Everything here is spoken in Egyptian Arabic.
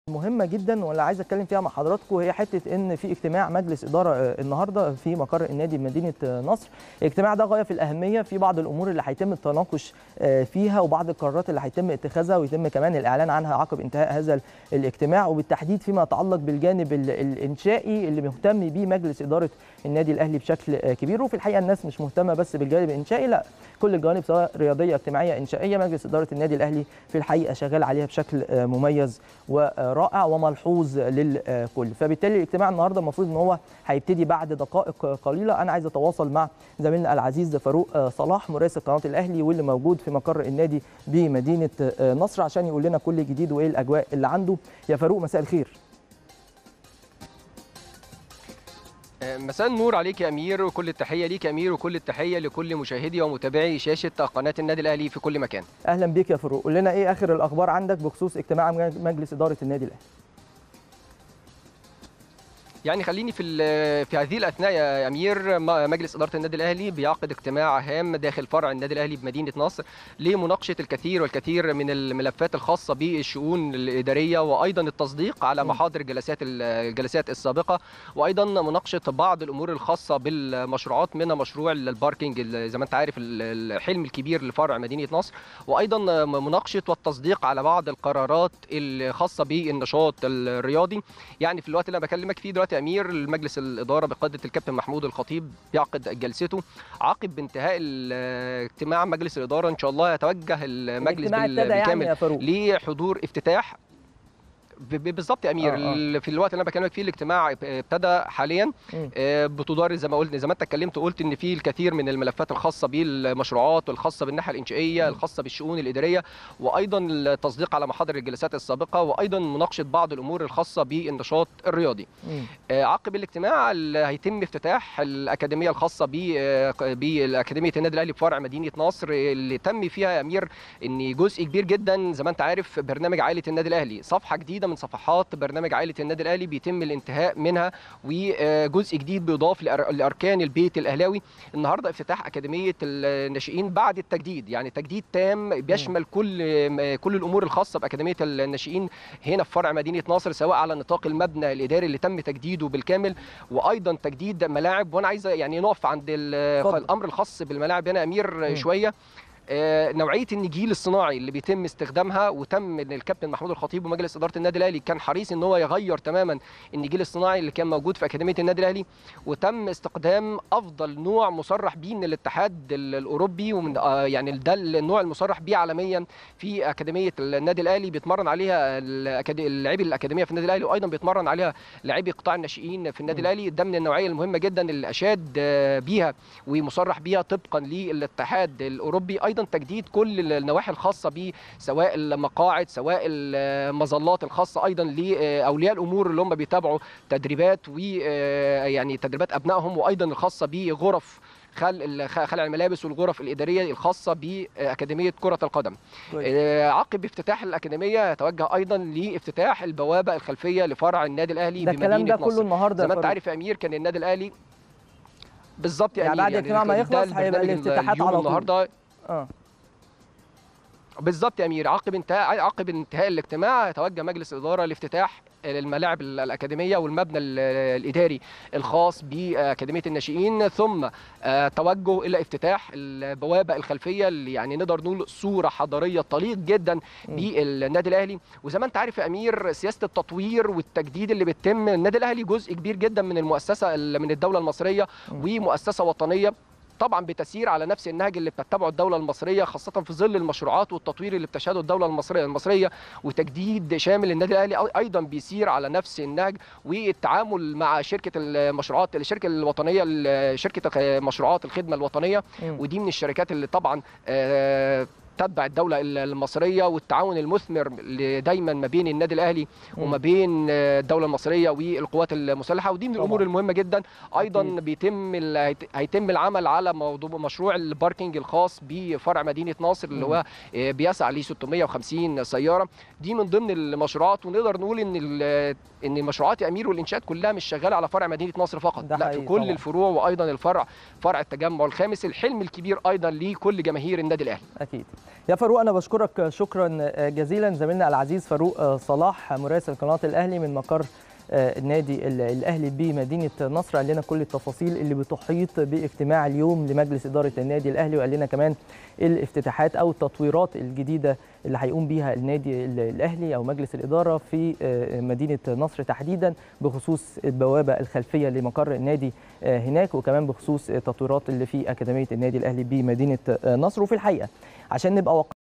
مهمه جدا واللي عايز اتكلم فيها مع حضراتكم هي حته ان في اجتماع مجلس اداره آه، النهارده في مقر النادي بمدينه آه، نصر الاجتماع ده غايه في الاهميه في بعض الامور اللي هيتم التناقش آه، فيها وبعض القرارات اللي هيتم اتخاذها ويتم كمان الاعلان عنها عقب انتهاء هذا ال- الاجتماع وبالتحديد فيما يتعلق بالجانب ال- الانشائي اللي مهتم بيه مجلس اداره النادي الاهلي بشكل آه، كبير وفي الحقيقه الناس مش مهتمه بس بالجانب الانشائي لا كل الجوانب سواء رياضيه اجتماعيه انشائيه مجلس اداره النادي الاهلي في الحقيقه شغال عليها بشكل آه، مميز ورائع وملحوظ للكل فبالتالي الاجتماع النهارده المفروض ان هو هيبتدي بعد دقائق قليله انا عايز اتواصل مع زميلنا العزيز فاروق صلاح مراسل قناه الاهلي واللي موجود في مقر النادي بمدينه نصر عشان يقول لنا كل جديد وايه الاجواء اللي عنده يا فاروق مساء الخير مساء النور عليك يا امير وكل التحيه ليك يا امير وكل التحيه لكل مشاهدي ومتابعي شاشه قناه النادي الاهلي في كل مكان اهلا بيك يا فاروق قول لنا ايه اخر الاخبار عندك بخصوص اجتماع مجلس اداره النادي الاهلي يعني خليني في ال- في هذه الاثناء يا امير م- مجلس اداره النادي الاهلي بيعقد اجتماع هام داخل فرع النادي الاهلي بمدينه نصر لمناقشه الكثير والكثير من الملفات الخاصه بالشؤون الاداريه وايضا التصديق على م. محاضر الجلسات ال- الجلسات السابقه وايضا مناقشه بعض الامور الخاصه بالمشروعات منها مشروع الباركينج ال- زي ما انت عارف ال- الحلم الكبير لفرع مدينه نصر وايضا مناقشه والتصديق على بعض القرارات الخاصه بالنشاط الرياضي يعني في الوقت اللي انا بكلمك فيه دلوقتي يا امير مجلس الاداره بقياده الكابتن محمود الخطيب بيعقد جلسته عقب انتهاء ال- اجتماع مجلس الاداره ان شاء الله يتوجه المجلس الاجتماع بال- ابتدى يعني بالكامل يا فاروق لحضور افتتاح ب- ب- بالظبط يا امير آه، آه. ال- في الوقت اللي انا بكلمك فيه الاجتماع ابتدى حاليا مم. آه، بتدار زي ما قلت زي ما انت اتكلمت وقلت ان في الكثير من الملفات الخاصه بالمشروعات والخاصه بالناحيه الانشائيه مم. الخاصه بالشؤون الاداريه وايضا التصديق على محاضر الجلسات السابقه وايضا مناقشه بعض الامور الخاصه بالنشاط الرياضي مم. آه، عقب الاجتماع اللي هيتم افتتاح الاكاديميه الخاصه ب آه، بالاكاديميه النادي الاهلي بفرع مدينه نصر اللي تم فيها يا امير ان جزء كبير جدا زي ما انت عارف برنامج عائله النادي الاهلي صفحه جديده من صفحات برنامج عائله النادي الاهلي بيتم الانتهاء منها وجزء جديد بيضاف لأر- لاركان البيت الاهلاوي النهارده افتتاح اكاديميه الناشئين بعد التجديد يعني تجديد تام بيشمل كل كل الامور الخاصه باكاديميه الناشئين هنا في فرع مدينه نصر سواء على نطاق المبنى الاداري اللي تم تجديده بالكامل وايضا تجديد ملاعب وانا عايز يعني نقف عند ال- اتفضل. الامر الخاص بالملاعب هنا يا امير مم. شويه آه، نوعيه النجيل الصناعي اللي بيتم استخدامها وتم ان الكابتن محمود الخطيب ومجلس اداره النادي الاهلي كان حريص ان هو يغير تماما النجيل الصناعي اللي كان موجود في اكاديميه النادي الاهلي وتم استخدام افضل نوع مصرح به من الاتحاد ال- الاوروبي ومن آه، يعني ده النوع المصرح به عالميا في اكاديميه النادي الاهلي بيتمرن عليها الأكاد- اللاعبي الاكاديميه في النادي الاهلي وايضا بيتمرن عليها لاعبي قطاع الناشئين في النادي م. الاهلي ده من النوعيه المهمه جدا اللي اشاد آه، بيها ومصرح بيها طبقا للاتحاد الاوروبي ايضا تجديد كل النواحي الخاصه به سواء المقاعد سواء المظلات الخاصه ايضا لاولياء الامور اللي هم بيتابعوا تدريبات ويعني تدريبات ابنائهم وايضا الخاصه بغرف خلع خلع الملابس والغرف الاداريه الخاصه باكاديميه كره القدم. كويس. آه، عقب افتتاح الاكاديميه يتوجه ايضا لافتتاح البوابه الخلفيه لفرع النادي الاهلي ده الكلام بمدينه ده كله نصر. النهارده زي يا ما انت فاروق. عارف يا امير كان النادي الاهلي بالظبط يا يعني امير بعد الاجتماع ما ده يخلص هيبقى البرنامج الافتتاحات اليوم على طول. النهارده اه بالظبط يا امير عقب انتهاء عقب انتهاء الاجتماع يتوجه مجلس الاداره لافتتاح الملاعب الاكاديميه والمبنى ال- الاداري الخاص باكاديميه الناشئين ثم آه، توجه الى افتتاح البوابه الخلفيه اللي يعني نقدر نقول صوره حضاريه تليق جدا بالنادي الاهلي وزي ما انت عارف يا امير سياسه التطوير والتجديد اللي بتتم النادي الاهلي جزء كبير جدا من المؤسسه من الدوله المصريه م. ومؤسسه وطنيه طبعا بتسير على نفس النهج اللي بتتبعه الدوله المصريه خاصه في ظل المشروعات والتطوير اللي بتشهده الدوله المصريه المصريه وتجديد شامل النادي الاهلي أي- ايضا بيسير على نفس النهج والتعامل مع شركه المشروعات الشركه الوطنيه شركه مشروعات الخدمه الوطنيه مم. ودي من الشركات اللي طبعا آه، تتبع الدوله المصريه والتعاون المثمر اللي دايما ما بين النادي الاهلي مم. وما بين آه، الدوله المصريه والقوات المسلحه ودي من الامور طبعاً. المهمه جدا ايضا أكيد. بيتم ال- هيت- هيتم العمل على موضوع مشروع الباركينج الخاص بفرع مدينه ناصر اللي مم. هو آه، بيسعى ل 650 سياره دي من ضمن المشروعات ونقدر نقول ان ال- ان المشروعات يا امير والانشاءات كلها مش شغاله على فرع مدينه نصر فقط ده لا في حقيقي كل طبعاً. الفروع وايضا الفرع فرع التجمع الخامس الحلم الكبير ايضا لكل جماهير النادي الاهلي اكيد يا فاروق انا بشكرك شكرا جزيلا زميلنا العزيز فاروق صلاح مراسل قناه الاهلي من مقر النادي الاهلي بمدينه نصر قال لنا كل التفاصيل اللي بتحيط باجتماع اليوم لمجلس اداره النادي الاهلي وقال لنا كمان الافتتاحات او التطويرات الجديده اللي هيقوم بيها النادي الاهلي او مجلس الاداره في مدينه نصر تحديدا بخصوص البوابه الخلفيه لمقر النادي هناك وكمان بخصوص التطويرات اللي في اكاديميه النادي الاهلي بمدينه نصر وفي الحقيقه عشان نبقى